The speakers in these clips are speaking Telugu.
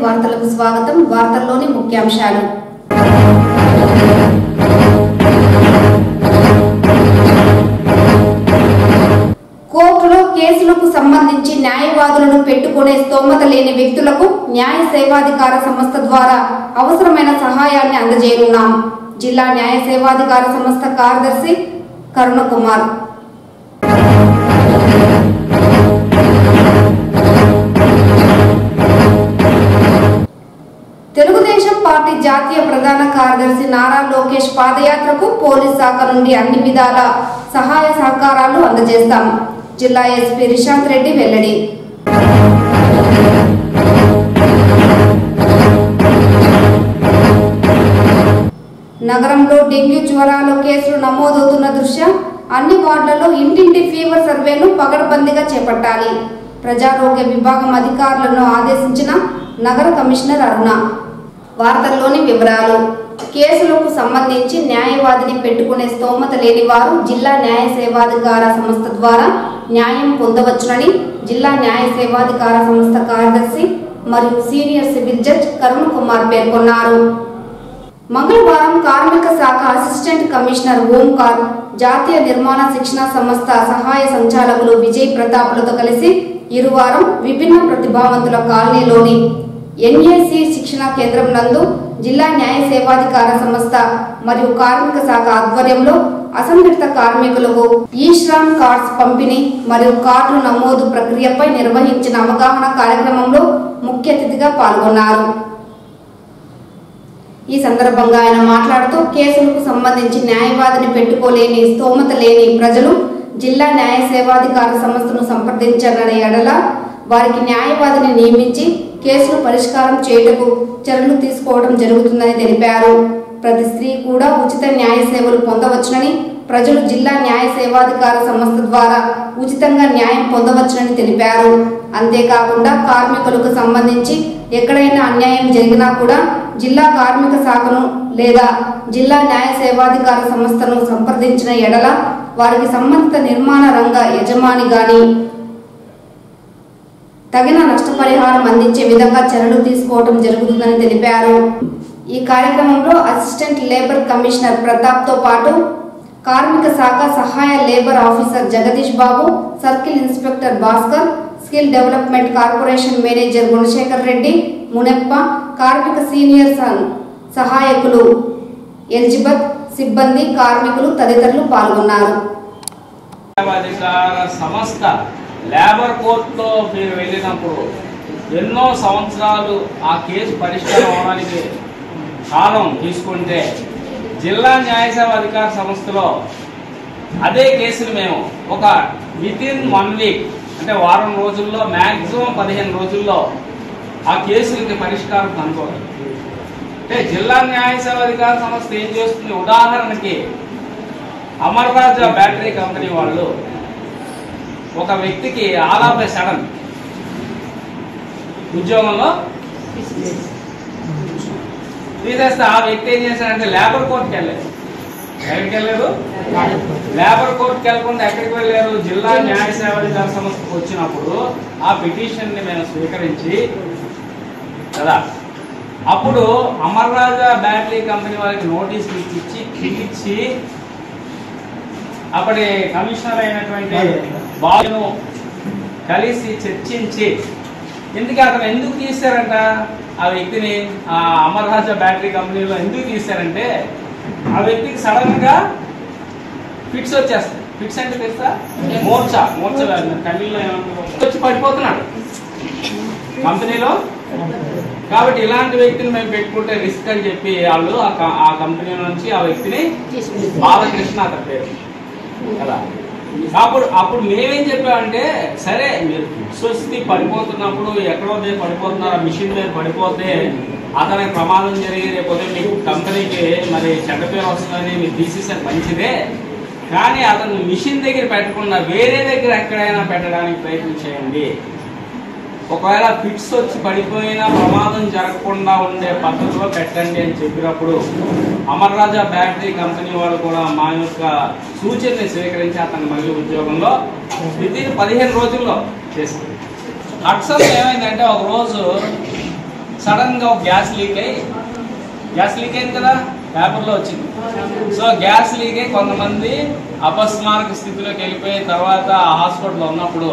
వార్తలకు స్వాగతం వార్తల్లోని ముఖ్యాంశాలు కోర్టులో కేసులకు సంబంధించి న్యాయవాదులను పెట్టుకునే స్తోమత లేని వ్యక్తులకు న్యాయ సేవాధికార సంస్థ ద్వారా అవసరమైన సహాయాన్ని అందజేయనున్నాం జిల్లా న్యాయ సేవాధికార సంస్థ కార్యదర్శి కరుణకుమార్ తెలుగుదేశం పార్టీ జాతీయ ప్రధాన కార్యదర్శి నారా లోకేష్ పాదయాత్రకు పోలీస్ శాఖ నుండి అన్ని విధాల సహాయ సహకారాలు అందజేస్తాం జిల్లా ఎస్పీ రిషాంత్ రెడ్డి వెల్లడి నగరంలో డెంగ్యూ జ్వరాలు కేసులు నమోదవుతున్న దృష్ట్యా అన్ని వార్డులలో ఇంటింటి ఫీవర్ సర్వేను పగడబందీగా చేపట్టాలి ప్రజారోగ్య విభాగం అధికారులను ఆదేశించిన నగర కమిషనర్ అరుణ వార్తల్లోని వివరాలు కేసులకు సంబంధించి న్యాయవాదిని పెట్టుకునే స్తోమత లేని వారు జిల్లా న్యాయ సేవాధికార సంస్థ ద్వారా న్యాయం పొందవచ్చునని జిల్లా న్యాయ సేవాధికార సంస్థ కార్యదర్శి మరియు senior civil judge Karun Kumar పేర్కొన్నారు మంగళవారం కార్మిక శాఖ అసిస్టెంట్ కమిషనర్ ఓంకార్ జాతీయ నిర్మాణ శిక్షణ సంస్థ సహాయ సంచాలకులు విజయ్ ప్రతాప్లతో కలిసి ఇరువారం విభిన్న ప్రతిభావంతుల కాలనీలోని ఎన్ఏసి శిక్షణ కేంద్రం నందు జిల్లా న్యాయ సేవాధికార సంస్థ మరియు కార్మిక శాఖ ఆధ్వర్యంలో అసంఘటిత కార్మికులకు ఈ శ్రామ్ కార్డ్స్ పంపిణీ మరియు కార్డుల నమోదు ప్రక్రియపై నిర్వహించిన అవగాహన కార్యక్రమంలో ముఖ్య అతిథిగా పాల్గొన్నారు ఈ సందర్భంగా ఆయన మాట్లాడుతూ కేసులకు సంబంధించి న్యాయవాదిని పెట్టుకోలేని స్తోమత లేని ప్రజలు జిల్లా న్యాయ సేవాధికార సంస్థను సంప్రదించారనే ఎడల వారికి న్యాయవాదిని నియమించి కేసులు పరిష్కారం చేయుటకు చర్యలు తీసుకోవడం జరుగుతుందని తెలిపారు ప్రతి స్త్రీ కూడా ఉచిత న్యాయ సేవలు పొందవచ్చునని ప్రజలు జిల్లా న్యాయ సేవాధికార సంస్థ ద్వారా ఉచితంగా న్యాయం పొందవచ్చునని తెలిపారు అంతేకాకుండా కార్మికులకు సంబంధించి ఎక్కడైనా అన్యాయం జరిగినా కూడా జిల్లా కార్మిక శాఖను లేదా జిల్లా న్యాయ సేవాధికార సంస్థను సంప్రదించిన ఎడల వారికి సంబంధిత నిర్మాణ రంగ యజమాని గాని తగిన నష్టపరిహారం అందించే విధంగా చర్యలు తీసుకోవడం జరుగుతుందని తెలిపారు ఈ కార్యక్రమంలో అసిస్టెంట్ లేబర్ కమిషనర్ ప్రతాప్ తో పాటు కార్మిక శాఖ సహాయ labour officer Jagadish Babu circle inspector Bhaskar skill development corporation manager Gunasekhar Reddy Muneppa కార్మిక సీనియర్ సన్- సహాయకులు ఎలిజబెత్ సిబ్బంది కార్మికులు తదితరులు పాల్గొన్నారు అధికార సంస్థ లేబర్ కోర్టులో మీరు వెళ్ళినప్పుడు ఎన్నో సంవత్సరాలు ఆ కేసు పరిష్కారం అవడానికి కాలం తీసుకుంటే జిల్లా న్యాయసేవ అధికార సంస్థలో అదే కేసుని మేము ఒక విత్ ఇన్ వన్ వీక్ అంటే వారం రోజుల్లో మ్యాక్సిమం పదిహేను రోజుల్లో ఆ కేసులకి పరిష్కారం కనుకోవాలి అంటే జిల్లా న్యాయసేవ అధికార సంస్థ ఏం చేస్తుంది ఉదాహరణకి అమర్రాజా బ్యాటరీ కంపెనీ వాళ్ళు ఒక వ్యక్తికి ఆల్ ఆఫ్ ఎ సడన్ ఉద్యోగంలో తీసేస్తే ఆ వ్యక్తి ఏం చేశాడంటే లేబర్ కోర్టుకి వెళ్ళారు ఎక్కడికి వెళ్ళారు లేబర్ కోర్టుకి వెళ్ళకుండా ఎక్కడికి వెళ్ళారు జిల్లా న్యాయ సేవాధికార సంస్థకు వచ్చినప్పుడు ఆ పిటిషన్ ని మేము స్వీకరించి కదా అప్పుడు అమర్రాజా బ్యాటరీ కంపెనీ వాళ్ళకి నోటీస్ ఇచ్చి పిలిచి అప్పటి కమిషనర్ అయినటువంటి బాబును కలిసి చర్చించి ఎందుకు అతను ఎందుకు తీశారంట ఆ వ్యక్తిని ఆ అమర్రాజా బ్యాటరీ కంపెనీలో ఎందుకు తీశారంటే ఆ వ్యక్తికి సడన్ గా ఫిట్స్ వచ్చేస్తాయి ఫిట్స్ అంటే తెలుసా మోర్చా మోర్చ కన్నీళ్ళు వచ్చి పడిపోతున్నాడు కంపెనీలో కాబట్టి ఇలాంటి వ్యక్తిని మేము పెట్టుకుంటే రిస్క్ అని చెప్పి వాళ్ళు ఆ క- ఆ కంపెనీ నుంచి ఆ వ్యక్తిని బాలకృష్ణ అతని పేరు కదా అప్పుడు అప్పుడు మేమేం చెప్పామంటే సరే మీరు ఫిట్స్ వచ్చి పడిపోతున్నప్పుడు ఎక్కడో దగ్గర పడిపోతున్నారు ఆ మిషన్ మీద పడిపోతే అతనికి ప్రమాదం జరిగి రేపు ఉదయం మీకు కంపెనీకి మరి చెడ్డ పేరు వస్తుందని మీరు తీసేసారు మంచిదే కానీ అతను మిషన్ దగ్గర పెట్టకుండా వేరే దగ్గర ఎక్కడైనా పెట్టడానికి ప్రయత్నం చేయండి ఒకవేళ ఫిట్స్ వచ్చి పడిపోయినా ప్రమాదం జరగకుండా ఉండే పద్ధతిలో పెట్టండి అని చెప్పినప్పుడు అమర్ రాజా బ్యాటరీ కంపెనీ వాళ్ళు కూడా మా యొక్క సూచనని స్వీకరించి అతను మళ్ళీ ఉద్యోగంలో వితిన్ పదిహేను రోజుల్లో చేసింది అట్సల్ ఏమైందంటే ఒక రోజు సడన్ గా ఒక గ్యాస్ లీక్ అయ్యి గ్యాస్ లీక్ అయింది కదా పేపర్లో వచ్చింది సో గ్యాస్ లీక్ అయ్యి కొంతమంది అపస్మారక స్థితిలోకి వెళ్ళిపోయి తర్వాత ఆ హాస్పిటల్లో ఉన్నప్పుడు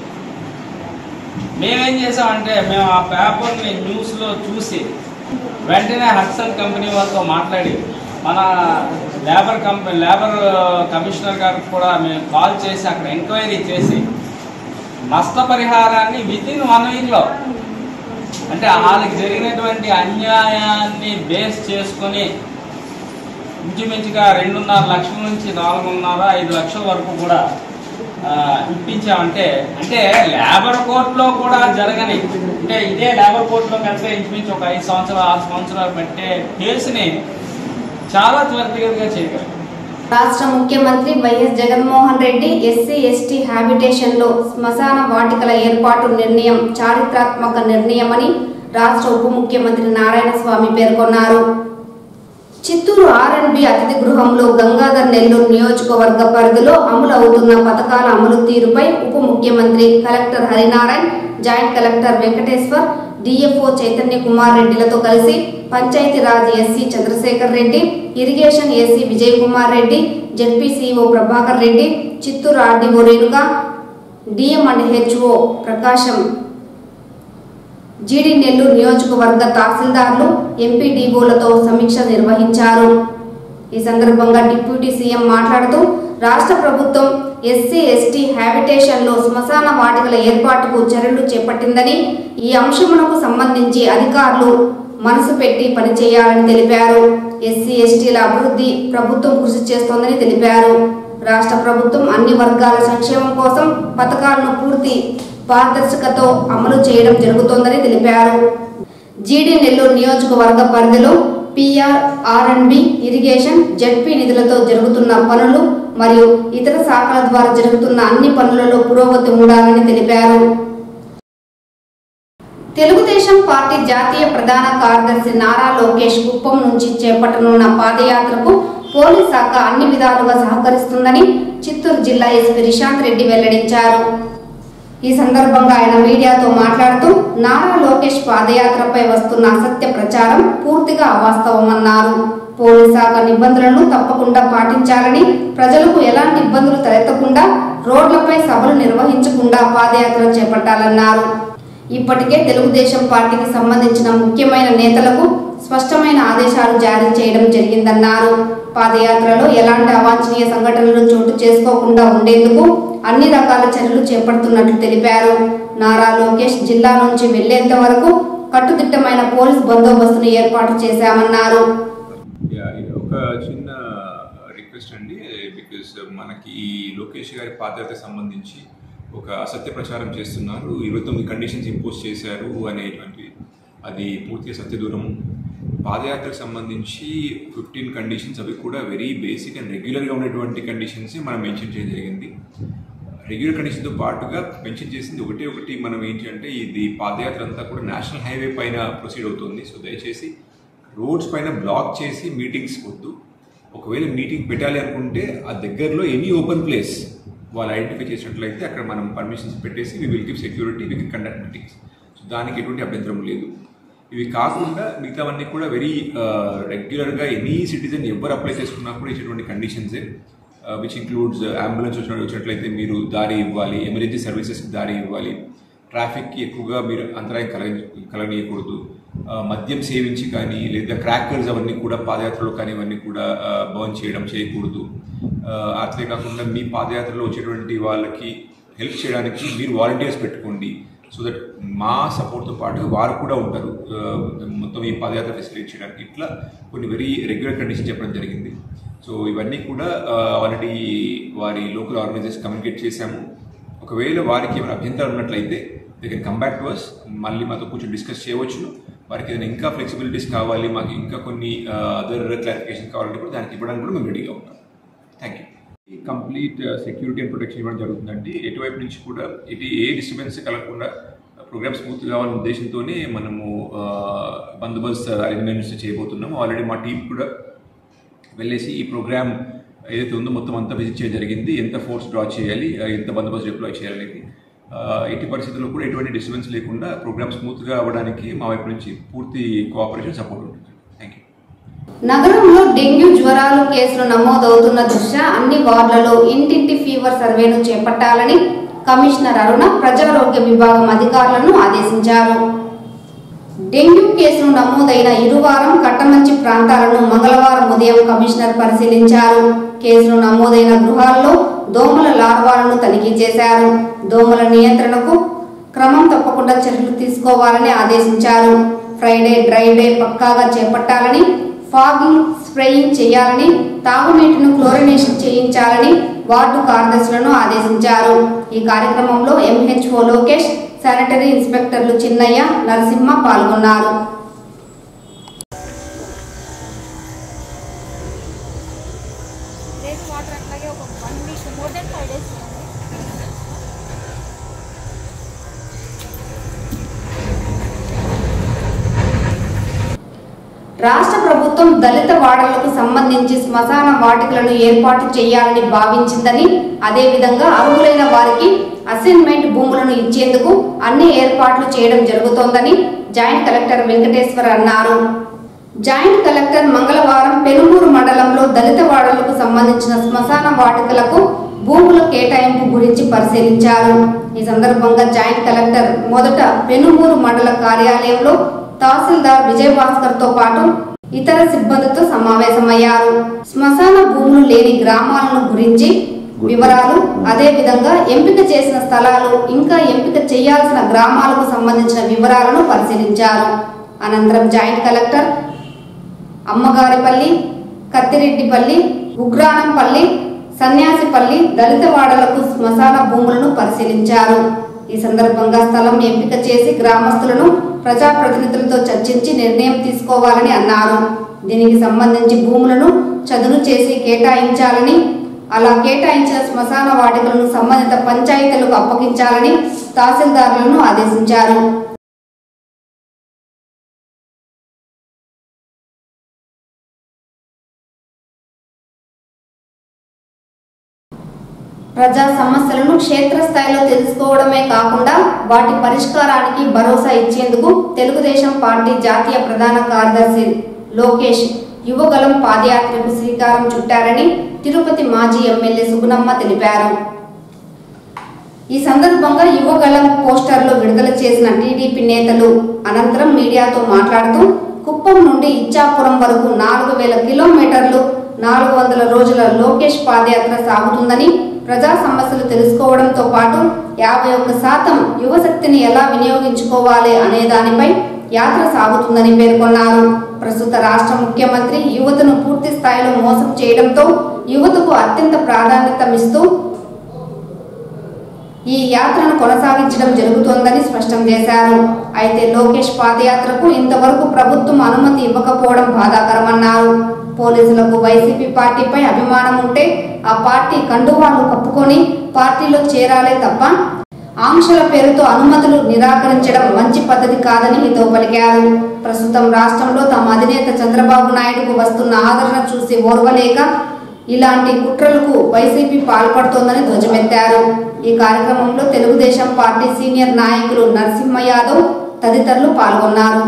మేమేం చేసామంటే మేము ఆ పేపర్ని న్యూస్లో చూసి వెంటనే హడ్సన్ కంపెనీ వాళ్ళతో మాట్లాడి మన లేబర్ కంపెనీ లేబర్ కమిషనర్ గారికి కూడా మేము కాల్ చేసి అక్కడ ఎంక్వైరీ చేసి నష్టపరిహారాన్ని విత్ ఇన్ వన్ వీక్లో అంటే వాళ్ళకి జరిగినటువంటి అన్యాయాన్ని బేస్ చేసుకొని ఇంచుమించుగా రెండున్నర లక్షల నుంచి నాలుగున్నర ఐదు లక్షల వరకు కూడా ఆ, ఇప్పించామంటే అంటే లేబర్ కోర్టులో కూడా జరగని అంటే ఇదే లేబర్ కోర్టులో కనుక ఇంచుమించు ఒక ఐదు సంవత్సరాలు ఆరు సంవత్సరాలు పెట్టే కేసుని చాలా త్వరితగతిగా చేయగలం రాష్ట్ర ముఖ్యమంత్రి YS Jaganmohan Reddy SC ST habitation లో శ్మశాన వాటికల ఏర్పాటు నిర్ణయం చారిత్రాత్మక నిర్ణయమని రాష్ట్ర ఉప ముఖ్యమంత్రి నారాయణ స్వామి పేర్కొన్నారు చిత్తూరు ఆర్ఎండ్బి అతిథి గృహంలో గంగాధర్ నెల్లూరు నియోజకవర్గ పరిధిలో అమలు అవుతున్న పథకాల అమలు తీరుపై ఉప ముఖ్యమంత్రి collector Harinarayan joint collector Venkateshwar DFO Chaitanya Kumar రెడ్డిలతో కలిసి Panchayati Raj SC Chandrasekhar Reddy irrigation SC Vijay Kumar Reddy ZPCEO Prabhakar Reddy Chittoor RDO Renuka DM and HO Prakasam GD Nellore నియోజకవర్గ తహసీల్దార్లు ఎంపీడీఓలతో సమీక్ష నిర్వహించారు ఈ సందర్భంగా డిప్యూటీ సీఎం మాట్లాడుతూ రాష్ట్ర ప్రభుత్వం ఎస్సీ ఎస్టీ హ్యాబిటేషన్లో శ్మశాన వాటికల ఏర్పాటుకు చర్యలు చేపట్టిందని ఈ అంశమునకు సంబంధించి అధికారులు మనసు పెట్టి పనిచేయాలని తెలిపారు ఎస్సీ ఎస్టీల అభివృద్ధి ప్రభుత్వం కృషి చేస్తోందని తెలిపారు రాష్ట్ర ప్రభుత్వం అన్ని వర్గాల సంక్షేమం కోసం పథకాలను పూర్తి పారదర్శకతో అమలు చేయడం జరుగుతోందని తెలిపారు జీడీ నెల్లూరు నియోజకవర్గ పరిధిలో పిఆర్ ఆర్ఎండ్బి ఇరిగేషన్ జడ్పీ నిధులతో జరుగుతున్న పనులు మరియు ఇతర శాఖల ద్వారా జరుగుతున్న అన్ని పనులలో పురోగతి ఉండాలని తెలిపారు తెలుగుదేశం పార్టీ జాతీయ ప్రధాన కార్యదర్శి నారా లోకేష్ కుప్పం నుంచి చేపట్టనున్న పాదయాత్రకు పోలీస్ శాఖ అన్ని విధాలుగా సహకరిస్తుందని చిత్తూరు జిల్లా ఎస్పీ రిషాంత్ రెడ్డి వెల్లడించారు ఈ సందర్భంగా ఆయన మీడియాతో మాట్లాడుతూ నారా లోకేష్ పాదయాత్రపై వస్తున్న అసత్య ప్రచారం పూర్తిగా అవాస్తవమన్నారు పోలీస్ శాఖ నిబంధనలను తప్పకుండా పాటించాలని ప్రజలకు ఎలాంటి ఇబ్బందులు తలెత్తకుండా రోడ్లపై సభలు నిర్వహించకుండా పాదయాత్ర చేపట్టాలన్నారు ఇప్పటికే తెలుగుదేశం పార్టీకి సంబంధించిన ముఖ్యమైన నేతలకు స్పష్టమైన ఆదేశాలు జారీ చేయడం జరిగిందన్నారు పాదయాత్రలో ఎలాంటి అవాంఛనీయ సంఘటనలు చోటు చేసుకోకుండా ఉండేందుకు అన్ని రకాల చర్యలు చేపడుతున్నట్లు తెలిపారు నారా లోకేష్ జిల్లా నుంచి వెళ్లేంత వరకు కట్టుదిట్టమైన పోలీస్ బందోబస్తును ఏర్పాటు చేశామన్నారు యా, ఇది ఒక చిన్న రిక్వెస్ట్ అండి బికాస్ మనకి ఈ లోకేష్ గారి పాత్రకి సంబంధించి ఒక అసత్య ప్రచారం చేస్తున్నారు ఇరవై తొమ్మిది కండిషన్స్ ఇంపోజ్ చేశారు అనేటువంటి అది పూర్తిగా సత్య దూరం పాదయాత్రకు సంబంధించి ఫిఫ్టీన్ కండిషన్స్ అవి కూడా వెరీ బేసిక్ అండ్ రెగ్యులర్గా ఉన్నటువంటి కండిషన్స్ మనం మెన్షన్ చేయడం జరిగింది రెగ్యులర్ కండిషన్తో పాటుగా మెన్షన్ చేసింది ఒకటి ఒకటి మనం ఏంటి అంటే ఇది పాదయాత్ర అంతా కూడా నేషనల్ హైవే పైన ప్రొసీడ్ అవుతుంది సో దయచేసి రోడ్స్ పైన బ్లాక్ చేసి మీటింగ్స్ వద్దు ఒకవేళ మీటింగ్ పెట్టాలి అనుకుంటే ఆ దగ్గరలో ఎనీ ఓపెన్ ప్లేస్ వాళ్ళు ఐడెంటిఫై చేసినట్లయితే అక్కడ మనం పర్మిషన్స్ పెట్టేసి we will give security we can conduct meetings so దానికి ఎటువంటి అభ్యంతరం లేదు ఇవి కాకుండా మిగతావన్నీ కూడా వెరీ రెగ్యులర్గా ఎనీ సిటిజన్ ఎవరు అప్లై చేసుకున్నా కూడా ఇచ్చేటువంటి కండిషన్సే విచ్ ఇంక్లూడ్స్ అంబులెన్స్ వచ్చిన వచ్చినట్లయితే మీరు దారి ఇవ్వాలి ఎమర్జెన్సీ సర్వీసెస్కి దారి ఇవ్వాలి ట్రాఫిక్కి ఎక్కువగా మీరు అంతరాయం కలగ కలగనీయకూడదు ఆ, మద్యం సేవించి కానీ లేదా క్రాకర్స్ అవన్నీ కూడా పాదయాత్రలో కానీ ఇవన్నీ కూడా బర్న్ చేయడం చేయకూడదు ఆ, అట్లే కాకుండా మీ పాదయాత్రలో వచ్చేటువంటి వాళ్ళకి హెల్ప్ చేయడానికి మీరు వాలంటీర్స్ పెట్టుకోండి సో దట్ మా సపోర్ట్తో పాటు వారు కూడా ఉంటారు ఆ, మొత్తం ఈ పాదయాత్ర ఫెసిలిటీ చేయడానికి ఇట్లా కొన్ని వెరీ రెగ్యులర్ కండిషన్ చెప్పడం జరిగింది సో ఇవన్నీ కూడా ఆల్రెడీ వారి లోకల్ ఆర్గనైజేషన్ కమ్యూనికేట్ చేశాము ఒకవేళ వారికి ఏమైనా అభ్యంతరాలు ఉన్నట్లయితే they can come back to us మళ్ళీ మాతో కొంచెం డిస్కస్ చేయవచ్చు వారికి ఏదైనా ఇంకా ఫ్లెక్సిబిలిటీస్ కావాలి మాకు ఇంకా కొన్ని అదర్ క్లారిఫికేషన్ కావాలంటే కూడా దానికి ఇవ్వడానికి కూడా మేము రెడీగా ఉంటాం thank you complete security and protection ఇవ్వడం జరుగుతుందండి ఎటువైపు నుంచి కూడా ఇటు ఏ డిస్టర్బెన్స్ కలగకుండా ప్రోగ్రామ్ స్మూత్ కావాలనే ఉద్దేశంతోనే మనము ఆ, బందోబస్తు అరేంజ్మెంట్స్ చేయబోతున్నాము ఆల్రెడీ మా టీం కూడా వెళ్ళేసి ఈ ప్రోగ్రామ్ ఏదైతే ఉందో మొత్తం అంతా విజిట్ చేయడం జరిగింది ఎంత ఫోర్స్ డ్రా చేయాలి ఆ, ఎంత బందోబస్తు డిప్లాయ్ చేయాలనేది ఎట్టి పరిస్థితుల్లో కూడా ఎటువంటి డిస్టర్బెన్స్ లేకుండా ప్రోగ్రామ్ స్మూత్గా అవ్వడానికి మా వైపు నుంచి పూర్తి కోఆపరేషన్ సపోర్ట్ ఉంటుంది థ్యాంక్ యూ నగరంలో డెంగ్యూ జ్వరాలు కేసులు నమోదవుతున్న దృష్ట్యా అన్ని వార్డులలో ఇంటింటి ఫీవర్ సర్వేను చేపట్టాలని కమిషనర్ అరుణ ప్రజారోగ్య విభాగం అధికారులను ఆదేశించారు డెంగ్యూ కేసులు నమోదైన ఇరువారం కట్టమంచి ప్రాంతాలను మంగళవారం ఉదయం కమిషనర్ పరిశీలించారు కేసులు నమోదైన గృహాల్లో దోమల లార్వాలను తనిఖీ చేశారు దోమల నియంత్రణకు క్రమం తప్పకుండా చర్యలు తీసుకోవాలని ఆదేశించారు ఫ్రైడే డ్రై డే పక్కాగా చేపట్టాలని ఫాగింగ్ స్ప్రేయింగ్ చేయాలని తాగునీటిని క్లోరినేషన్ చేయించాలని వార్డు కార్యదర్శులను ఆదేశించారు ఈ కార్యక్రమంలో ఎంహెచ్ఓ లోకేష్ శానిటరీ ఇన్స్పెక్టర్లు చిన్నయ్య నరసింహ పాల్గొన్నారు లేదు వాటర్ అట్లాగే ఒక one week more then five days రాష్ట్ర ప్రభుత్వం దళిత వాడలకు సంబంధించి శ్మశాన వాటికలను ఏర్పాటు చేయాలని భావించిందని అదేవిధంగా అర్హులైన వారికి అసైన్మెంట్ భూములను ఇచ్చేందుకు అన్ని ఏర్పాట్లు చేయడం జరుగుతోందని జాయింట్ కలెక్టర్ వెంకటేశ్వర్ అన్నారు జాయింట్ కలెక్టర్ మంగళవారం పెనుమూరు మండలంలో దళిత వాడలకు సంబంధించిన శ్మశాన వాటికలకు భూముల కేటాయింపు గురించి పరిశీలించారు ఈ సందర్భంగా జాయింట్ కలెక్టర్ మొదట పెనుమూరు మండల కార్యాలయంలో తహసీల్దార్ విజయభాస్కర్ తో పాటు ఇతర సిబ్బందితో సమావేశమయ్యారు శ్మశాన భూములు లేని గ్రామాలను గురించి వివరాలు అదే విధంగా ఎంపిక చేసిన స్థలాలు ఇంకా ఎంపిక చేయాల్సిన గ్రామాలకు సంబంధించిన వివరాలను పరిశీలించారు అనంతరం జాయింట్ కలెక్టర్ అమ్మగారిపల్లి కత్తిరెడ్డిపల్లి ఉగ్రానంపల్లి సన్యాసిపల్లి దళితవాడలకు శ్మశాన భూములను పరిశీలించారు ఈ సందర్భంగా స్థలం ఎంపిక చేసి గ్రామస్తులను ప్రజాప్రతినిధులతో చర్చించి నిర్ణయం తీసుకోవాలని అన్నారు దీనికి సంబంధించి భూములను చదును చేసి కేటాయించాలని అలా కేటాయించిన శ్మశాన వాటికలను సంబంధిత పంచాయతీలకు అప్పగించాలని తహసీల్దారులను ఆదేశించారు ప్రజా సమస్యలను క్షేత్రస్థాయిలో తెలుసుకోవడమే కాకుండా వాటి పరిష్కారానికి భరోసా ఇచ్చేందుకు తెలుగుదేశం పార్టీ జాతీయ ప్రధాన కార్యదర్శి లోకేష్ యువగలం పాదయాత్రకు శ్రీకారం చుట్టారని తిరుపతి మాజీ ఎమ్మెల్యే సుగుణమ్మ తెలిపారు ఈ సందర్భంగా యువగళం పోస్టర్లు విడుదల చేసిన టీడీపీ నేతలు అనంతరం మీడియాతో మాట్లాడుతూ కుప్పం నుండి ఇచ్చాపురం వరకు నాలుగు వేల కిలోమీటర్లు నాలుగు వందల రోజుల లోకేష్ పాదయాత్ర సాగుతుందని ప్రజా సమస్యలు తెలుసుకోవడంతో పాటు యాభై ఒక్క శాతం యువశక్తిని ఎలా వినియోగించుకోవాలి అనే దానిపై యాత్ర సాగుతుందని పేర్కొన్నారు ప్రస్తుత రాష్ట్ర ముఖ్యమంత్రి యువతను పూర్తి స్థాయిలో మోసం చేయడంతో యువతకు అత్యంత ప్రాధాన్యతమిస్తూ ఈ యాత్రను కొనసాగించడం జరుగుతోందని స్పష్టం చేశారు అయితే లోకేష్ పాదయాత్రకు ఇంతవరకు ప్రభుత్వం అనుమతి ఇవ్వకపోవడం బాధాకరమన్నారు పోలీసులకు వైసీపీ పార్టీపై అభిమానం ఉంటే ఆ పార్టీ కండువాలు కప్పుకొని పార్టీలో చేరాలే తప్ప ఆంక్షల పేరుతో అనుమతులు నిరాకరించడం మంచి పద్ధతి కాదని హితవు పలికారు ప్రస్తుతం రాష్ట్రంలో తమ అధినేత చంద్రబాబు నాయుడుకు వస్తున్న ఆదరణ చూసి ఓర్వలేక ఇలాంటి కుట్రలకు వైసీపీ పాల్పడుతోందని ధ్వజమెత్తారు ఈ కార్యక్రమంలో తెలుగుదేశం పార్టీ సీనియర్ నాయకులు నరసింహ యాదవ్ తదితరులు పాల్గొన్నారు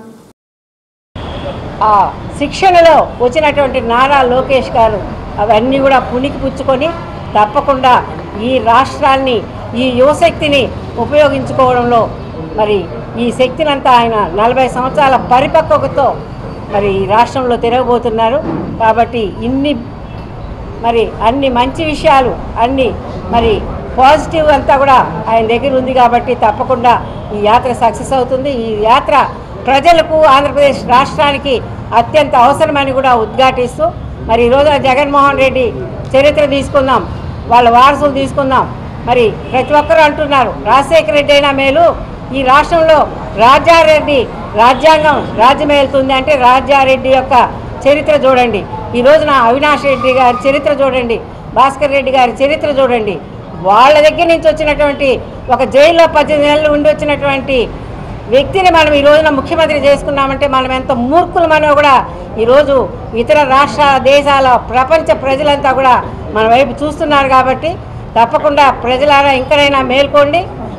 ఆ శిక్షణలో వచ్చినటువంటి నారా లోకేష్ గారు అవన్నీ కూడా పుణికి పుచ్చుకొని తప్పకుండా ఈ రాష్ట్రాన్ని ఈ యువశక్తిని ఉపయోగించుకోవడంలో మరి ఈ శక్తినంతా ఆయన నలభై సంవత్సరాల పరిపక్వతతో మరి ఈ రాష్ట్రంలో తిరగబోతున్నారు కాబట్టి ఇన్ని మరి అన్ని మంచి విషయాలు అన్ని మరి పాజిటివ్ అంతా కూడా ఆయన దగ్గర ఉంది కాబట్టి తప్పకుండా ఈ యాత్ర సక్సెస్ అవుతుంది ఈ యాత్ర ప్రజలకు ఆంధ్రప్రదేశ్ రాష్ట్రానికి అత్యంత అవసరమని కూడా ఉద్ఘాటిస్తూ మరి ఈ రోజున జగన్మోహన్ రెడ్డి చరిత్ర తీసుకుందాం వాళ్ళ వారసులు తీసుకుందాం మరి ప్రతి ఒక్కరు అంటున్నారు రాజశేఖర రెడ్డి అయినా మేలు ఈ రాష్ట్రంలో రాజారెడ్డి రాజ్యాంగం రాజ్యమేలుతుంది అంటే రాజారెడ్డి యొక్క చరిత్ర చూడండి ఈ రోజున అవినాష్ రెడ్డి గారి చరిత్ర చూడండి భాస్కర్ రెడ్డి గారి చరిత్ర చూడండి వాళ్ళ దగ్గర నుంచి వచ్చినటువంటి ఒక జైల్లో పద్దెనిమిది నెలలు ఉండి వచ్చినటువంటి వ్యక్తిని మనం ఈ రోజున ముఖ్యమంత్రి చేసుకున్నామంటే మనం ఎంత మూర్ఖులమనో కూడా ఈరోజు ఇతర రాష్ట్ర దేశాల ప్రపంచ ప్రజలంతా కూడా మన వైపు చూస్తున్నారు కాబట్టి తప్పకుండా ప్రజలారా ఇంకనైనా మేల్కోండి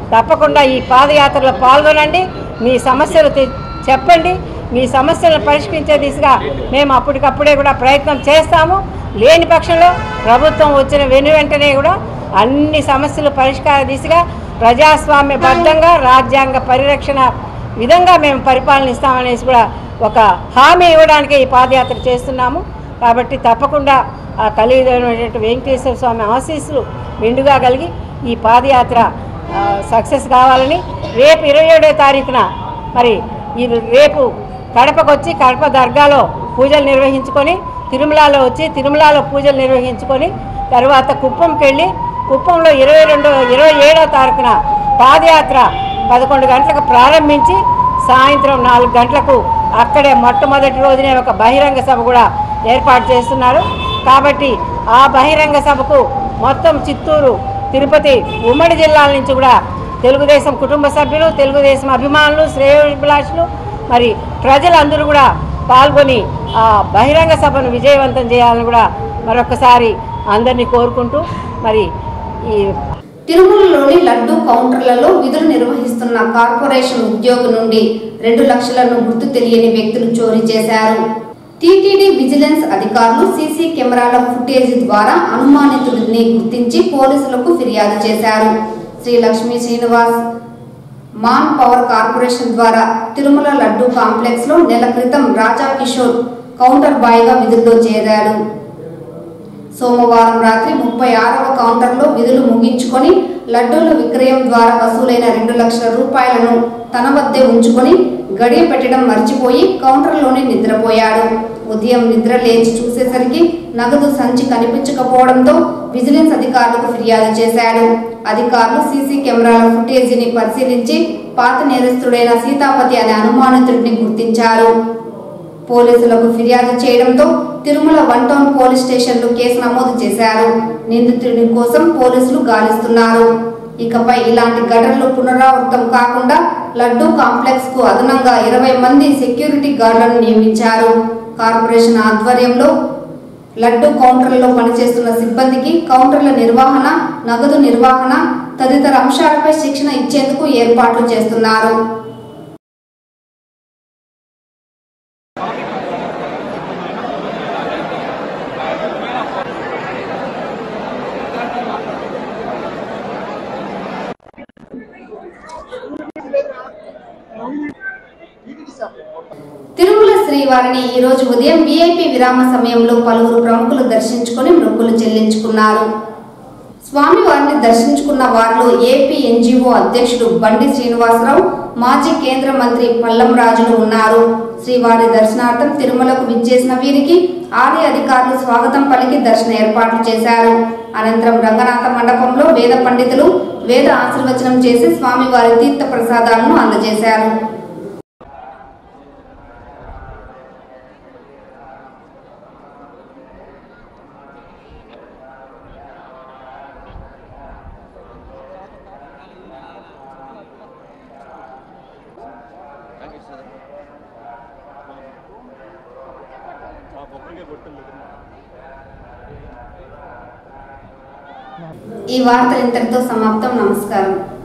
తప్పకుండా ఈ పాదయాత్రలో పాల్గొనండి మీ సమస్యలు తె- చెప్పండి మీ సమస్యలను పరిష్కరించే దిశగా మేము అప్పటికప్పుడే కూడా ప్రయత్నం చేస్తాము లేని పక్షంలో ప్రభుత్వం వచ్చిన వెను వెంటనే కూడా అన్ని సమస్యలు పరిష్కార దిశగా ప్రజాస్వామ్యబద్ధంగా రాజ్యాంగ పరిరక్షణ విధంగా మేము పరిపాలన ఇస్తామనేసి కూడా ఒక హామీ ఇవ్వడానికి ఈ పాదయాత్ర చేస్తున్నాము కాబట్టి తప్పకుండా ఆ కలియుగమైనటువంటి వెంకటేశ్వర స్వామి ఆశీస్సులు మెండుగా కలిగి ఈ పాదయాత్ర ఆ, సక్సెస్ కావాలని రేపు ఇరవై ఏడో తారీఖున మరి ఇది రేపు కడపకు వచ్చి కడప దర్గాలో పూజలు నిర్వహించుకొని తిరుమలలో వచ్చి తిరుమలలో పూజలు నిర్వహించుకొని తర్వాత కుప్పంకి వెళ్ళి కుప్పంలో ఇరవై రెండు ఇరవై ఏడో తారీఖున పాదయాత్ర పదకొండు గంటలకు ప్రారంభించి సాయంత్రం నాలుగు గంటలకు అక్కడే మొట్టమొదటి రోజునే ఒక బహిరంగ సభ కూడా ఏర్పాటు చేస్తున్నారు కాబట్టి ఆ బహిరంగ సభకు మొత్తం చిత్తూరు తిరుపతి ఉమ్మడి జిల్లాల నుంచి కూడా తెలుగుదేశం కుటుంబ సభ్యులు తెలుగుదేశం అభిమానులు శ్రేయోభిలాషులు మరి ప్రజలందరూ కూడా పాల్గొని ఆ బహిరంగ సభను విజయవంతం చేయాలని కూడా మరొకసారి అందరినీ కోరుకుంటూ మరి ఈ తిరుమలలోని లడ్డూ కౌంటర్లలో విధులు నిర్వహిస్తున్న కార్పొరేషన్ ఉద్యోగి నుండి రెండు లక్షలను గుర్తు తెలియని వ్యక్తులు చోరీ చేశారు టీటీడీ విజిలెన్స్ అధికారులు సీసీ కెమెరాల ఫుటేజ్ ద్వారా అనుమానితుడిని గుర్తించి పోలీసులకు ఫిర్యాదు చేశారు Shri Lakshmi Srinivas man power corporation ద్వారా తిరుమల లడ్డూ కాంప్లెక్స్ లో నెల క్రితం రాజా కిషోర్ కౌంటర్ బాయ్ గా విధుల్లో చేరాడు సోమవారం రాత్రి ముప్పై ఆరవ కౌంటర్లో విధులు ముగించుకొని లడ్డూల విక్రయం ద్వారా వసూలైన రెండు లక్షల రూపాయలను తన వద్దే ఉంచుకొని గడియ పెట్టడం మర్చిపోయి కౌంటర్లోనే నిద్రపోయాడు ఉదయం నిద్ర లేచి చూసేసరికి నగదు సంచి కనిపించకపోవడంతో విజిలెన్స్ అధికారులకు ఫిర్యాదు చేశాడు అధికారులు సీసీ కెమెరాల ఫుటేజీని పరిశీలించి పాత నేరస్తుడైన సీతాపతి అనే అనుమానితుడిని గుర్తించారు పోలీసులకు ఫిర్యాదు చేయడంతో తిరుమల వన్ టౌన్ పోలీస్ స్టేషన్లో కేసు నమోదు చేశారు నిందితుడి కోసం పోలీసులు గాలిస్తున్నారు ఇకపై ఇలాంటి ఘటనలు పునరావృతం కాకుండా లడ్డూ కాంప్లెక్స్ కు అదనంగా ఇరవై మంది సెక్యూరిటీ గార్డులను నియమించారు కార్పొరేషన్ ఆధ్వర్యంలో లడ్డూ కౌంటర్లలో పనిచేస్తున్న సిబ్బందికి కౌంటర్ల నిర్వహణ నగదు నిర్వహణ తదితర అంశాలపై శిక్షణ ఇచ్చేందుకు ఏర్పాట్లు చేస్తున్నారు తిరుమల శ్రీవారిని ఈ రోజు ఉదయం విఐపి విరామ సమయంలో పలువురు ప్రముఖులు దర్శించుకొని మొక్కులు చెల్లించుకున్నారు స్వామివారిని దర్శించుకున్న వారిలో ఏపీ ఎన్జిఓ అధ్యక్షుడు బండి శ్రీనివాసరావు మాజీ కేంద్ర మంత్రి పల్లం రాజులు ఉన్నారు శ్రీవారి దర్శనార్థం తిరుమలకు విచ్చేసిన వీరికి ఆలయ అధికారులు స్వాగతం పలికి దర్శన ఏర్పాట్లు చేశారు అనంతరం రంగనాథ మండపంలో వేద పండితులు వేద ఆశీర్వచనం చేసి స్వామివారి తీర్థ ప్రసాదాలను అందజేశారు ఈ వార్తలు ఇంతటితో సమాప్తం నమస్కారం